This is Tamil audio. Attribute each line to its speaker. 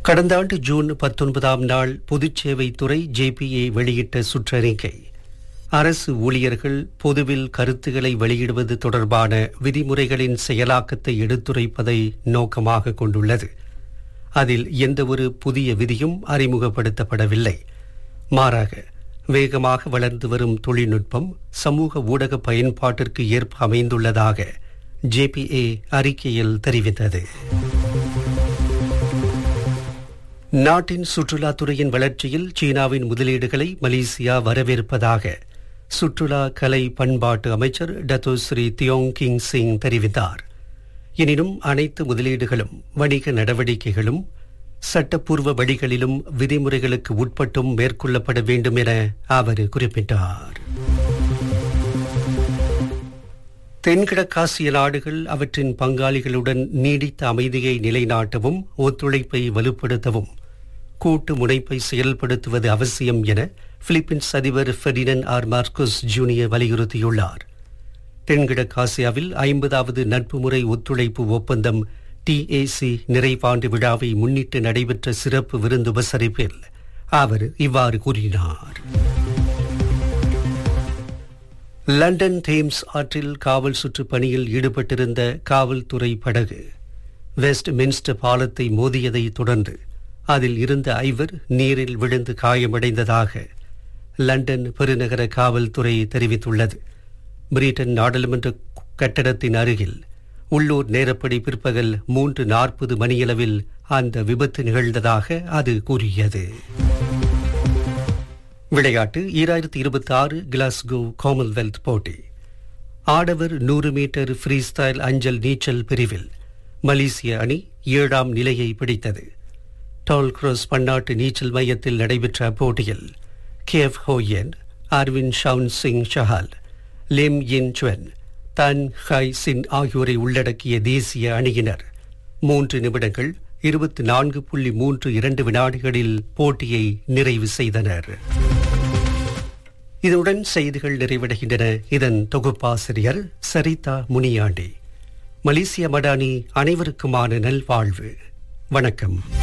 Speaker 1: கடந்த ஆண்டு ஜூன் பத்தொன்பதாம் நாள் பொதுச்சேவைத்துறை ஜேபிஏ வெளியிட்ட சுற்றறிக்கை அரசு ஊழியர்கள் பொதுவில் கருத்துக்களை வெளியிடுவது தொடர்பான விதிமுறைகளின் செயலாக்கத்தை எடுத்துரைப்பதை நோக்கமாக கொண்டுள்ளது அதில் எந்தவொரு புதிய விதியும் அறிமுகப்படுத்தப்படவில்லை மாறாக வேகமாக வளர்ந்து வரும் தொழில்நுட்பம் சமூக ஊடக பயன்பாட்டிற்கு ஏற்ப அமைந்துள்ளதாக ஜேபிஏ அறிக்கையில் தெரிவித்தது நாட்டின் சுற்றுலாத்துறையின் வளர்ச்சியில் சீனாவின் முதலீடுகளை மலேசியா வரவேற்பதாக சுற்றுலா கலை பண்பாட்டு அமைச்சர் டத்தோ ஸ்ரீ தியோங் கிங் சிங் தெரிவித்தார் எனினும் அனைத்து முதலீடுகளும் வணிக நடவடிக்கைகளும் சட்டப்பூர்வ வழிகளிலும் விதிமுறைகளுக்கு உட்பட்டும் மேற்கொள்ளப்பட வேண்டும் என அவர் குறிப்பிட்டார் தென்கிழக்காசிய நாடுகள் அவற்றின் பங்காளிகளுடன் நீடித்த அமைதியை நிலைநாட்டவும் ஒத்துழைப்பை வலுப்படுத்தவும் கூட்டு முனைப்பை செயல்படுத்துவது அவசியம் என பிலிப்பீன்ஸ் அதிபர் ஃபெர்டினன் ஆர் மார்க்கோஸ் ஜூனியர் வலியுறுத்தியுள்ளார் தென்கிழக்காசியாவில் ஐம்பதாவது நட்பு முறை ஒத்துழைப்பு ஒப்பந்தம் டிஏசி நிறைவாண்டு விழாவை முன்னிட்டு நடைபெற்ற சிறப்பு விருந்து உபசரிப்பில் அவர் இவ்வாறு கூறினார் லண்டன் தேம்ஸ் ஆற்றில் காவல் சுற்று பணியில் ஈடுபட்டிருந்த காவல்துறை படகு வெஸ்ட் மின்ஸ்டர் பாலத்தை மோதியதை தொடர்ந்து அதில் இருந்த ஐவர் நீரில் விழுந்து காயமடைந்ததாக லண்டன் பெருநகர காவல்துறை தெரிவித்துள்ளது பிரிட்டன் நாடாளுமன்ற கட்டடத்தின் அருகில் உள்ளூர் நேரப்படி பிற்பகல் மூன்று நாற்பது மணியளவில் அந்த விபத்து நிகழ்ந்ததாக அது கூறியது விளையாட்டு ஈராயிரத்தி இருபத்தி ஆறு கிளாஸ்கோ காமன்வெல்த் போட்டி ஆடவர் நூறு மீட்டர் ஃப்ரீ ஸ்டைல் அஞ்சல் நீச்சல் பிரிவில் மலேசிய அணி ஏழாம் நிலையை பிடித்தது டால் கிராஸ் பன்னாட்டு நீச்சல் மையத்தில் நடைபெற்ற அப்போட்டியில் கேவ் ஹோயன் Arvind Shaun Singh Shahal Lim Yin Chuan தன் ஹாய் சின் ஆகியோரை உள்ளடக்கிய தேசிய அணியினர் மூன்று நிமிடங்கள் இருபத்தி நான்கு புள்ளி மூன்று இரண்டு வினாடிகளில் போட்டியை நிறைவு செய்தனர் இதனுடன் செய்திகள் நிறைவடைகின்றன இதன் தொகுப்பாசிரியர் சரிதா முனியாண்டி மலேசிய மடானி அனைவருக்குமான நல்வாழ்வு வணக்கம்